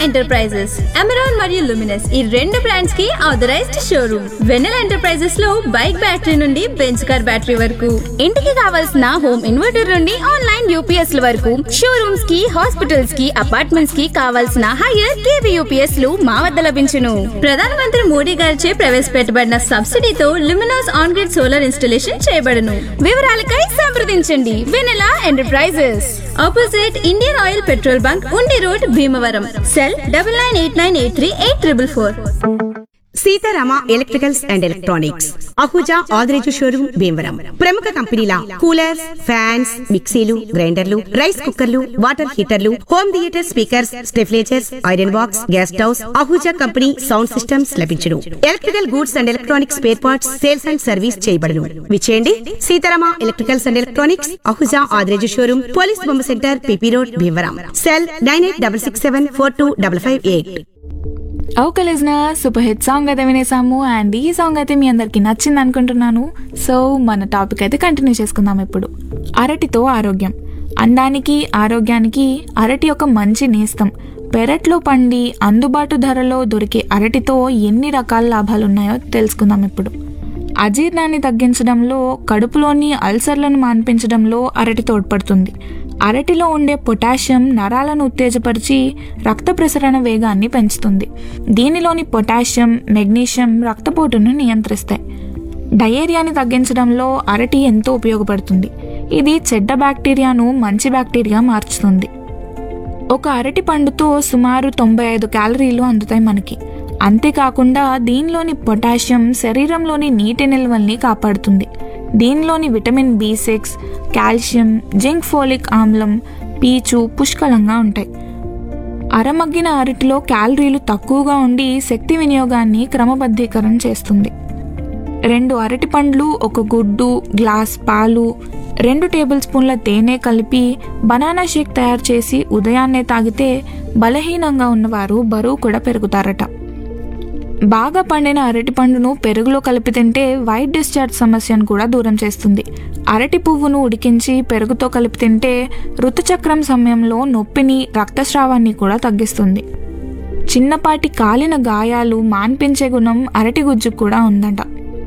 enterprises Amaron మరియు Luminous ఈ రెండు బ్రాండ్స్ కి ఆథరైజ్డ్ షోరూమ్ వెనెల్ ఎంటర్ప్రైజెస్ లో బైక్ బ్యాటరీ నుండి బెంచ్ కార్ బ్యాటరీ వరకు ఇంటికి కావాల్సిన హోమ్ ఇన్వర్టర్ నుండి ఆన్లైన్ యూపీఎస్ ల వరకు షోరూమ్స్ కి హాస్పిటల్స్ కి అపార్ట్మెంట్స్ కి కావాల్సిన హైయర్ కేవీ యూపీఎస్ లు మా వద్ద లభించును ప్రధానమంత్రి మోడీ గారిచే ప్రవేశపెట్టబడిన సబ్సిడీతో luminous on grid solar installation చేయబడును వివరాలకై సంప్రదించండి Vennela enterprises opposite Indian oil petrol bunk Undi road Bhimavaram cell double nine eight nine eight three eight triple four Seetharama electricals and electronics Ahuja ఆదిరేజు షోరూమ్ భీమవరం ప్రముఖ కంపెనీల కూలర్స్ ఫ్యాన్స్ మిక్సీలు గ్రైండర్లు రైస్ కుక్కర్లు వాటర్ హీటర్లు home theatre speakers stabilizers iron box gas stoves Ahuja company sound systems లభించును electrical goods and electronics spare parts sales and service చేయబడును విచేయండి Seetharama electricals and electronics Ahuja ఆదిరేజు షోరూమ్ పోలీస్ బొమ్మ centre PP road Bhimavaram cell nine eight double six seven four two double five eight okay listener super hit song అయితే వినేసాము and ఈ song అయితే మీ అందరికి నచ్చింది అనుకుంటున్నాను సో మన టాపిక్ అయితే కంటిన్యూ చేసుకుందాం ఇప్పుడు అరటితో ఆరోగ్యం అందానికి ఆరోగ్యానికి అరటి ఒక మంచి నేస్తం పెరట్లో పండి అందుబాటు ధరలో దొరికే అరటితో ఎన్ని రకాల లాభాలు ఉన్నాయో తెలుసుకుందాం ఇప్పుడు అజీర్ణాన్ని తగ్గించడంలో కడుపులోని అల్సర్లను మాన్పించడంలో అరటి తోడ్పడుతుంది అరటిలో ఉండే పొటాషియం నరాలను ఉత్తేజపరిచి రక్త ప్రసరణ వేగాన్ని పెంచుతుంది దీనిలోని పొటాషియం మెగ్నీషియం రక్తపోటును నియంత్రిస్తాయి డయేరియాని తగ్గించడంలో అరటి ఎంతో ఉపయోగపడుతుంది ఇది చెడ్డ బ్యాక్టీరియాను మంచి బ్యాక్టీరియా మార్చుతుంది ఒక అరటి పండుతో సుమారు తొంభై ఐదు క్యాలరీలు అందుతాయి మనకి అంతేకాకుండా దీనిలోని పొటాషియం శరీరంలోని నీటి నిల్వల్ని కాపాడుతుంది దీనిలోని vitamin B six calcium zinc folic ఆమ్లం పీచు పుష్కలంగా ఉంటాయి అరమగ్గిన అరటిలో క్యాలరీలు తక్కువగా ఉండి శక్తి వినియోగాన్ని క్రమబద్ధీకరణ చేస్తుంది రెండు అరటి పండ్లు ఒక గుడ్డు గ్లాస్ పాలు రెండు టేబుల్ స్పూన్ల తేనె కలిపి బనానా షేక్ తయారు చేసి ఉదయాన్నే తాగితే బలహీనంగా ఉన్నవారు బరువు కూడా పెరుగుతారట బాగా పండిన అరటి పండును పెరుగులో కలిపి తింటే వైట్ డిశ్చార్జ్ సమస్యను కూడా దూరం చేస్తుంది అరటి పువ్వును ఉడికించి పెరుగుతో కలిపి తింటే ఋతుచక్రం సమయంలో నొప్పిని రక్తస్రావాన్ని కూడా తగ్గిస్తుంది చిన్నపాటి కాలిన గాయాలు మాన్పించే గుణం అరటి గుజ్జుకు కూడా ఉందంట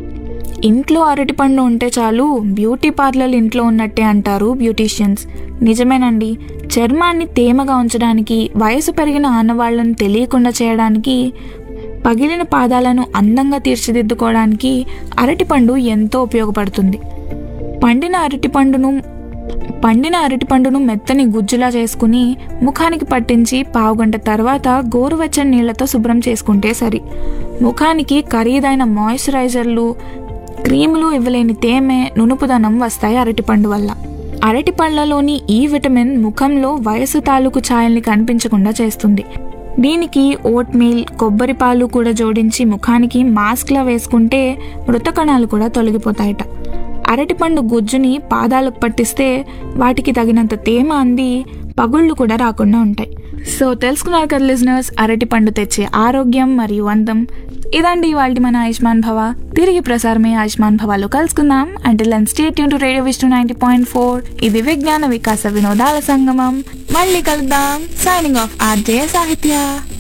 ఇంట్లో అరటిపండు ఉంటే చాలు బ్యూటీ పార్లర్ ఇంట్లో ఉన్నట్టే అంటారు బ్యూటీషియన్స్ నిజమేనండి చర్మాన్ని తేమగా ఉంచడానికి వయసు పెరిగిన ఆనవాళ్లను తెలియకుండా చేయడానికి పగిలిన పాదాలను అందంగా తీర్చిదిద్దుకోవడానికి అరటిపండు ఎంతో ఉపయోగపడుతుంది పండిన అరటిపండును పండిన అరటిపండును మెత్తని గుజ్జులా చేసుకుని ముఖానికి పట్టించి పావుగంట తర్వాత గోరువెచ్చని నీళ్లతో శుభ్రం చేసుకుంటే సరి ముఖానికి ఖరీదైన మాయిశ్చరైజర్లు క్రీములు ఇవ్వలేని తేమె నునుపుదనం వస్తాయి అరటిపండు వల్ల అరటి పళ్ళలోని ఈ విటమిన్ ముఖంలో వయసు తాలూకు ఛాయల్ని కనిపించకుండా చేస్తుంది దీనికి ఓట్ మీల్ కొబ్బరి పాలు కూడా జోడించి ముఖానికి మాస్క్లా వేసుకుంటే మృత కణాలు కూడా తొలగిపోతాయట అరటిపండు గుజ్జుని పాదాలకు పట్టిస్తే వాటికి తగినంత తేమ అంది పగుళ్ళు కూడా రాకుండా ఉంటాయి సో తెలుసుకున్నారు కదా లిజనర్స్ అరటిపండు తెచ్చే ఆరోగ్యం మరియు అందం ఇదండి ఇవాళ మన ఆయుష్మాన్ భవ తిరిగి ప్రసారమే ఆయుష్మాన్ భవాలో కలుసుకుందాం అంటే లెన్ స్టేట్ యూన్ to radio Vishnu ninety point four ఇది విజ్ఞాన వికాస వినోదాల సంగమం మళ్ళీ కలుద్దాం సైనింగ్ ఆఫ్ ఆర్జే సాహిత్య